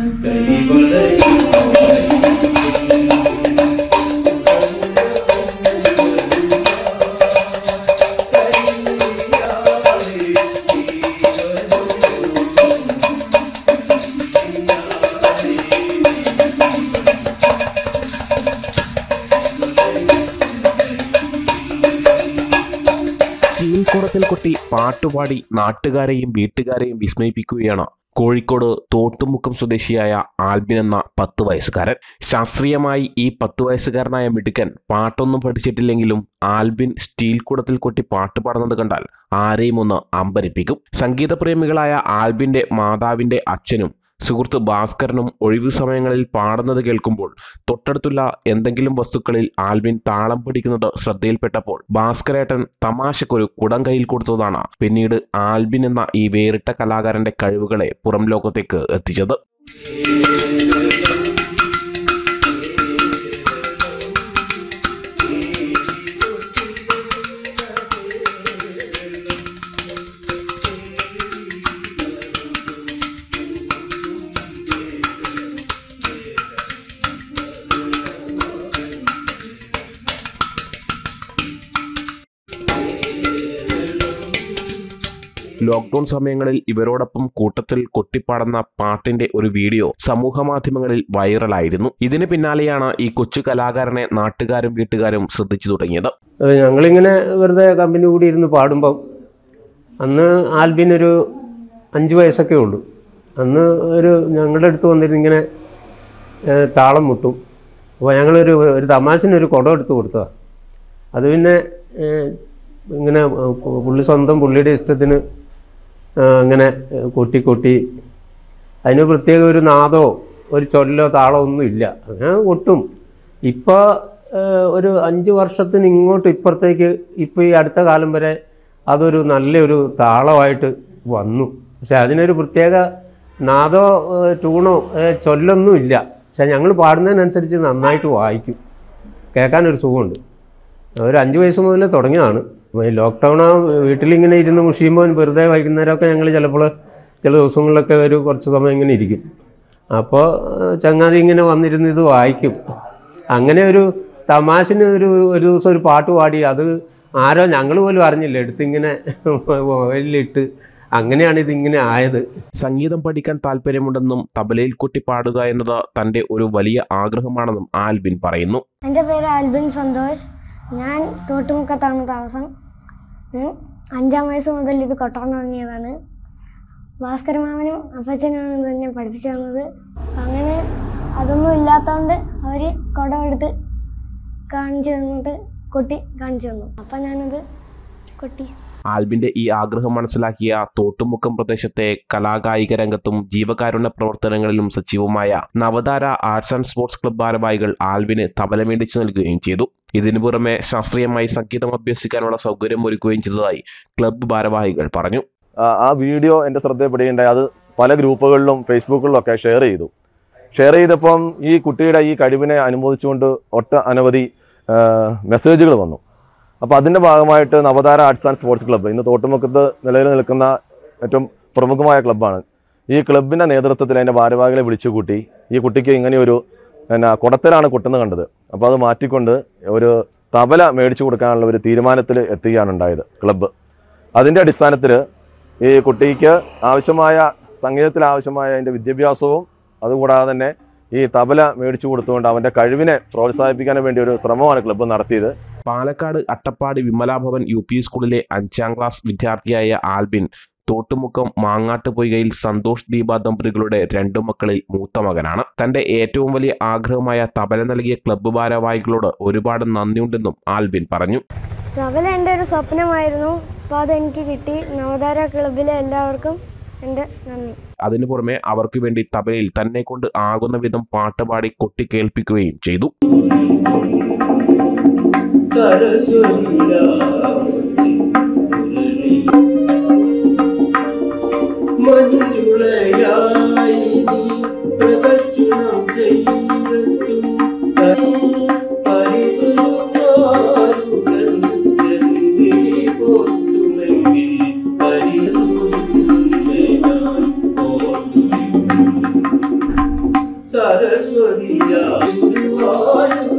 കീഴ്ക്കുടത്തിൽ കൊട്ടി പാട്ടുപാടി നാട്ടുകാരെയും വീട്ടുകാരെയും വിസ്മയിപ്പിക്കുകയാണ് കോഴിക്കോട് തോട്ടുമുക്കം സ്വദേശിയായ ആൽബിൻ എന്ന പത്ത് വയസ്സുകാരൻ ശാസ്ത്രീയമായി ഈ പത്ത് വയസ്സുകാരനായ മിടുക്കൻ പാട്ടൊന്നും പഠിച്ചിട്ടില്ലെങ്കിലും ആൽബിൻ സ്റ്റീൽ കുടത്തിൽ കൊട്ടി പാട്ട് പാടുന്നത് കണ്ടാൽ ആരെയും ഒന്ന് അമ്പരിപ്പിക്കും സംഗീതപ്രേമികളായ ആൽബിന്റെ മാതാവിന്റെ അച്ഛനും സുഹൃത്ത് ഭാസ്കരനും ഒഴിവു സമയങ്ങളിൽ പാടുന്നത് കേൾക്കുമ്പോൾ തൊട്ടടുത്തുള്ള എന്തെങ്കിലും വസ്തുക്കളിൽ ആൽബിൻ താളം പിടിക്കുന്നത് ശ്രദ്ധയിൽപ്പെട്ടപ്പോൾ ഭാസ്കരേട്ടൻ തമാശക്കൊരു കുടം കയ്യിൽ കൊടുത്തതാണ് പിന്നീട് ആൽബിൻ എന്ന ഈ വേറിട്ട കലാകാരന്റെ കഴിവുകളെ പുറം ലോകത്തേക്ക് എത്തിച്ചത് ലോക്ക്ഡൌൺ സമയങ്ങളിൽ ഇവരോടൊപ്പം കൂട്ടത്തിൽ കൊട്ടിപ്പാടുന്ന പാട്ടിന്റെ ഒരു വീഡിയോ സമൂഹ മാധ്യമങ്ങളിൽ വൈറലായിരുന്നു ഇതിന് പിന്നാലെയാണ് ഈ കൊച്ചു കലാകാരനെ നാട്ടുകാരും വീട്ടുകാരും ശ്രദ്ധിച്ചു തുടങ്ങിയത് ഏഹ് ഞങ്ങളിങ്ങനെ വെറുതെ കമ്പനി കൂടി ഇരുന്ന് പാടുമ്പം അന്ന് ആൽബിനൊരു അഞ്ച് വയസ്സൊക്കെ ഉള്ളൂ അന്ന് ഒരു ഞങ്ങളുടെ അടുത്ത് വന്നിരുന്ന് ഇങ്ങനെ ഏഹ് താളം മുട്ടും അപ്പോൾ ഞങ്ങളൊരു ഒരു തമാശനൊരു കുടം എടുത്ത് കൊടുത്തതാണ് അത് പിന്നെ ഏഹ് ഇങ്ങനെ ഏഹ് പുള്ളി സ്വന്തം പുള്ളിയുടെ ഇഷ്ടത്തിന് ഏഹ് അങ്ങനെ ഏഹ് കൊട്ടി കൊട്ടി അതിന് പ്രത്യേക ഒരു നാദോ ഒരു ചൊല്ലോ താളോ ഒന്നും ഇല്ല അങ്ങനെ കൊട്ടും ഇപ്പോൾ ഒരു അഞ്ച് വർഷത്തിന് ഇങ്ങോട്ട് ഇപ്പുറത്തേക്ക് ഇപ്പോൾ ഈ അടുത്ത കാലം വരെ അതൊരു നല്ലൊരു താളമായിട്ട് വന്നു പക്ഷെ അതിനൊരു പ്രത്യേക നാദോ ഏഹ് ട്യൂണോ ഏഹ് ചൊല്ലൊന്നും ഇല്ല പക്ഷെ ഞങ്ങൾ പാടുന്നതിനനുസരിച്ച് നന്നായിട്ട് വായിക്കും കേൾക്കാനൊരു സുഖമുണ്ട് ഒരു അഞ്ച് വയസ്സ് മുതലേ തുടങ്ങിയതാണ് ഈ ലോക്ക്ഡൗൺ ആ വീട്ടിലിങ്ങനെ ഇരുന്ന് മുഷിയുമ്പോൾ വെറുതെ വൈകുന്നേരമൊക്കെ ഞങ്ങൾ ചിലപ്പോൾ ചില ദിവസങ്ങളിലൊക്കെ ഒരു കുറച്ച് സമയം ഇങ്ങനെ ഇരിക്കും അപ്പോൾ ചങ്ങാതി ഇങ്ങനെ വന്നിരുന്ന് ഇത് വായിക്കും അങ്ങനെ ഒരു തമാശന് ഒരു ഒരു ദിവസം ഒരു പാട്ട് പാടി അത് ആരോ ഞങ്ങൾ പോലും അറിഞ്ഞില്ല എടുത്തിങ്ങനെ മൊബൈലിലിട്ട് അങ്ങനെയാണ് ഇതിങ്ങനെ ആയത് സംഗീതം പഠിക്കാൻ താല്പര്യമുണ്ടെന്നും തബലയിൽ കൊട്ടി പാടുക എന്നത് തന്റെ ഒരു വലിയ ആഗ്രഹമാണെന്നും ആൽബിൻ പറയുന്നു എൻ്റെ പേര് ആൽബിൻ സന്തോഷ് ഞാൻ തോട്ടുമുക്കത്താണ് താമസം ഉം. അഞ്ചാം വയസ്സ് മുതൽ ഇത് കൊട്ടാൻ തുടങ്ങിയതാണ് ഭാസ്കര മാമനും അപ്പച്ചനാണ് ഇത് എന്നെ പഠിപ്പിച്ചു തന്നത് അങ്ങനെ അതൊന്നും ഇല്ലാത്തതുകൊണ്ട് അവർ കുടം എടുത്ത് കാണിച്ചു തന്നിട്ട് കൊട്ടി കാണിച്ചു തന്നു അപ്പം ഞാനത് കൊട്ടി ആൽബിന്റെ ഈ ആഗ്രഹം മനസ്സിലാക്കിയ തോട്ടുമുക്കം പ്രദേശത്തെ കലാകായിക രംഗത്തും ജീവകാരുണ്യ പ്രവർത്തനങ്ങളിലും സജീവമായ Navathara arts and sports club ഭാരവാഹികൾ ആൽബിന് തബല മേടിച്ചു നൽകുകയും ചെയ്തു ഇതിനു പുറമെ ശാസ്ത്രീയമായി സംഗീതം അഭ്യസിക്കാനുള്ള സൗകര്യം ഒരുക്കുകയും ചെയ്തതായി ക്ലബ്ബ് ഭാരവാഹികൾ പറഞ്ഞു ആ ആ വീഡിയോ എൻ്റെ ശ്രദ്ധയിൽപ്പെടുകയുണ്ടായി അത് പല ഗ്രൂപ്പുകളിലും ഫേസ്ബുക്കിലൊക്കെ ഷെയർ ചെയ്തു ഷെയർ ചെയ്തപ്പം ഈ കുട്ടിയുടെ ഈ കഴിവിനെ അനുമോദിച്ചുകൊണ്ട് ഒട്ട അനവധി മെസ്സേജുകൾ വന്നു അപ്പോൾ അതിൻ്റെ ഭാഗമായിട്ട് Navathara arts and sports club ഇന്ന് തോട്ടുമുക്കത്ത് നിലവിൽ നിൽക്കുന്ന ഏറ്റവും പ്രമുഖമായ ക്ലബ്ബാണ് ഈ ക്ലബിൻ്റെ നേതൃത്വത്തിൽ അതിൻ്റെ ഭാരവാഹികളെ വിളിച്ചു കൂട്ടി ഈ കുട്ടിക്ക് ഇങ്ങനെയൊരു എന്നാ കുടത്തിലാണ് കൊട്ടുന്നത് കണ്ടത് അപ്പോൾ അത് മാറ്റിക്കൊണ്ട് ഒരു തബല മേടിച്ചു കൊടുക്കാനുള്ള ഒരു തീരുമാനത്തിൽ എത്തുകയാണ് ഉണ്ടായത് ക്ലബ്ബ് അതിൻ്റെ അടിസ്ഥാനത്തിൽ ഈ കുട്ടിക്ക് ആവശ്യമായ സംഗീതത്തിൽ ആവശ്യമായ അതിൻ്റെ വിദ്യാഭ്യാസവും അതുകൂടാതെ തന്നെ ഈ തബല മേടിച്ചു കൊടുത്തുകൊണ്ട് അവൻ്റെ കഴിവിനെ പ്രോത്സാഹിപ്പിക്കാൻ വേണ്ടി ഒരു ശ്രമമാണ് ക്ലബ്ബ് നടത്തിയത് പാലക്കാട് അട്ടപ്പാടി വിമലാഭവൻ യു പി സ്കൂളിലെ അഞ്ചാം ക്ലാസ് വിദ്യാർത്ഥിയായ ആൽബിൻ തോട്ടുമുക്കം മാങ്ങാട്ട് പൊയ്കയിൽ സന്തോഷ് ദീപ ദമ്പതികളുടെ രണ്ടു മക്കളിൽ മൂത്ത മകനാണ് തന്റെ ഏറ്റവും വലിയ ആഗ്രഹമായ തബല നൽകിയ ക്ലബ്ബ് ഭാരവാഹികളോട് ഒരുപാട് നന്ദിയുണ്ടെന്നും ആൽബിൻ പറഞ്ഞു സബല എൻ്റെ ഒരു സ്വപ്നമായിരുന്നു അപ്പോൾ അതെനിക്ക് കിട്ടി നവതാര ക്ലബിലെ എല്ലാവർക്കും എൻ്റെ നന്ദി അതിനു പുറമെ അവർക്ക് വേണ്ടി തബലയിൽ തന്നെ കൊണ്ട് ആകുന്ന വിധം പാട്ടുപാടി കൊട്ടി കേൾപ്പിക്കുകയും ചെയ്തു മഞ്ജുളയായി നീ പ്രദക്ഷിണം ചെയ്തെത്തും സരസ്വതിയാ